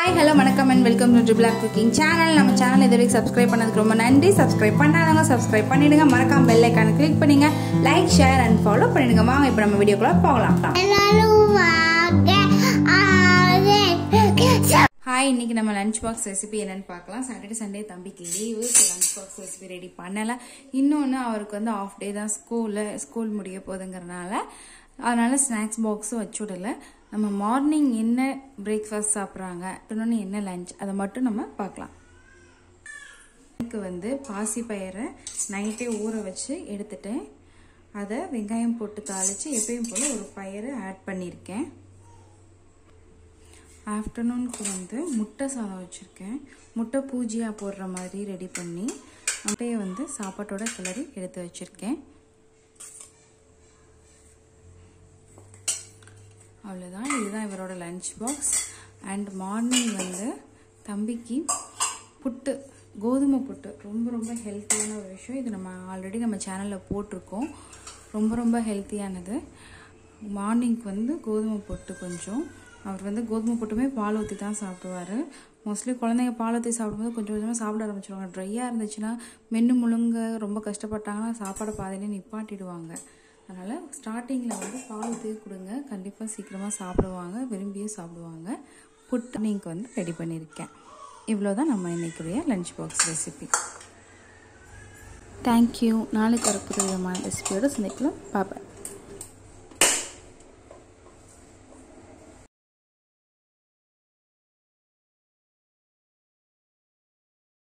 hi hello வணக்கம் and welcome to black cooking channel நம்ம channel இது வரைக்கும் சப்ஸ்கிரைப் பண்ணதுக்கு ரொம்ப நன்றி சப்ஸ்கிரைப் பண்ணாதவங்க சப்ஸ்கிரைப் பண்ணிடுங்க மறக்காம பெல் ஐக்கான கிளிக் பண்ணுங்க லைக் ஷேர் அண்ட் ஃபாலோ பண்ணிடுங்க வாங்க இப்போ நம்ம வீடியோக்குள்ள போகலாம் ஹாய் இன்னைக்கு நம்ம லஞ்ச் பாக்ஸ் ரெசிபி என்னன்னு பார்க்கலாம் சாட்டர்டே சண்டே தம்பிக்கு leave so lunch box recipe ready பண்ணலை இன்னொன்று அவருக்கு வந்து ஆஃப் டே தான் ஸ்கூலில் ஸ்கூல் முடிய போகுதுங்கிறனால அதனால ஸ்நாக்ஸ் பாக்ஸும் வச்சு விடல நம்ம மார்னிங் என்ன பிரேக்ஃபாஸ்ட் சாப்பிட்றாங்க இன்னொன்று என்ன லஞ்ச் அதை மட்டும் நம்ம பார்க்கலாம் எனக்கு வந்து பாசிப்பயிரை நைட்டே ஊற வச்சு எடுத்துட்டேன் அதை வெங்காயம் போட்டு தாளித்து எப்பயும் போல் ஒரு பயிரை ஆட் பண்ணியிருக்கேன் ஆஃப்டர்நூனுக்கு வந்து முட்டை சாதம் வச்சுருக்கேன் முட்டை பூஜியாக போடுற மாதிரி ரெடி பண்ணி முட்டையை வந்து சாப்பாட்டோட கிளறி எடுத்து வச்சுருக்கேன் அவ்வளோதான் இதுதான் இவரோட லஞ்ச் பாக்ஸ் அண்ட் மார்னிங் வந்து தம்பிக்கு புட்டு கோதுமை புட்டு ரொம்ப ரொம்ப ஹெல்த்தியான ஒரு விஷயம் இது நம்ம ஆல்ரெடி நம்ம சேனலில் போட்டிருக்கோம் ரொம்ப ரொம்ப ஹெல்த்தியானது மார்னிங்க்கு வந்து கோதுமை புட்டு கொஞ்சம் அவர் வந்து கோதுமை புட்டுமே பால் ஊற்றி தான் சாப்பிடுவார் மோஸ்ட்லி குழந்தைங்க பால் ஊற்றி சாப்பிடும்போது கொஞ்சம் கொஞ்சமாக சாப்பிட ஆரம்பிச்சிருவாங்க ட்ரையாக இருந்துச்சுன்னா மென்று முழுங்க ரொம்ப கஷ்டப்பட்டாங்கன்னா சாப்பாடை பாதியிலே நிப்பாட்டிடுவாங்க அதனால் ஸ்டார்டிங்கில் வந்து பால் ஊற்றி கொடுங்க கண்டிப்பாக சீக்கிரமாக சாப்பிடுவாங்க விரும்பியும் சாப்பிடுவாங்க புட்டு நீங்கள் வந்து ரெடி பண்ணியிருக்கேன் இவ்வளோ தான் நம்ம இன்றைக்குரிய லஞ்ச் பாக்ஸ் ரெசிபி தேங்க்யூ நாளைக்கு ஒரு புது விதமான ரெசிபியோட சந்திக்கலாம் பாப்பேன்